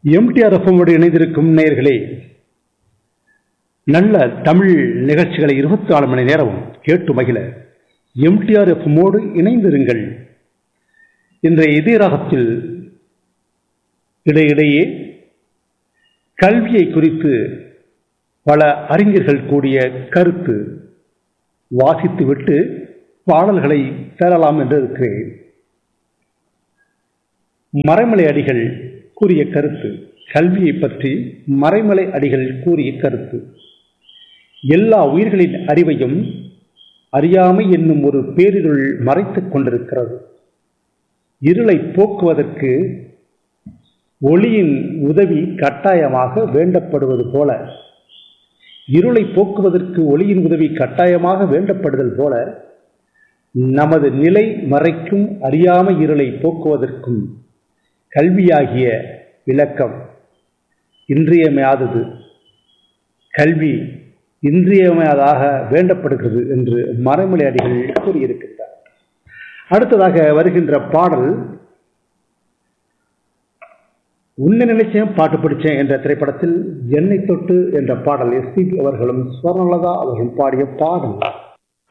MTR எஃப்எம்மோடு இணைந்திருக்கும் நேயர்களே நல்ல தமிழ் நிகழ்ச்சிகளை இருபத்தி நாலு மணி நேரம் கேட்டு மகிழ எம்டிஆர் எஃப்எம்மோடு இணைந்திருங்கள் இன்றைய இதயராகத்தில் இடையிடையே கல்வியை குறித்து பல அறிஞர்கள் கூடிய கருத்து வாசித்துவிட்டு பாடல்களை பெறலாம் என்று இருக்கிறேன் மறைமலை அடிகள் கூறிய கருத்து கல்வியை பற்றி மறைமலை அடிகள் கூறிய கருத்து எல்லா உயிர்களின் அறிவையும் அறியாமை என்னும் ஒரு பேரிருள் மறைத்துக் கொண்டிருக்கிறது இருளை போக்குவதற்கு ஒளியின் உதவி கட்டாயமாக வேண்டப்படுவது போல இருளை போக்குவதற்கு ஒளியின் உதவி கட்டாயமாக வேண்டப்படுதல் போல நமது நிலை மறைக்கும் அறியாமை இருளை போக்குவதற்கும் கல்வியாகிய விளக்கம் இன்றியமையாதது கல்வி இன்றியமையாதாக வேண்டப்படுகிறது என்று மறைமொழி அடிகள் கூறியிருக்கின்றார் அடுத்ததாக வருகின்ற பாடல் உன்னை நினைச்சேன் பாட்டு பிடிச்சேன் என்ற திரைப்படத்தில் என்னை தொட்டு என்ற பாடல் எஸ்பிபி அவர்களும் ஸ்வர்ணலதா அவர்களும் பாடிய பாடல்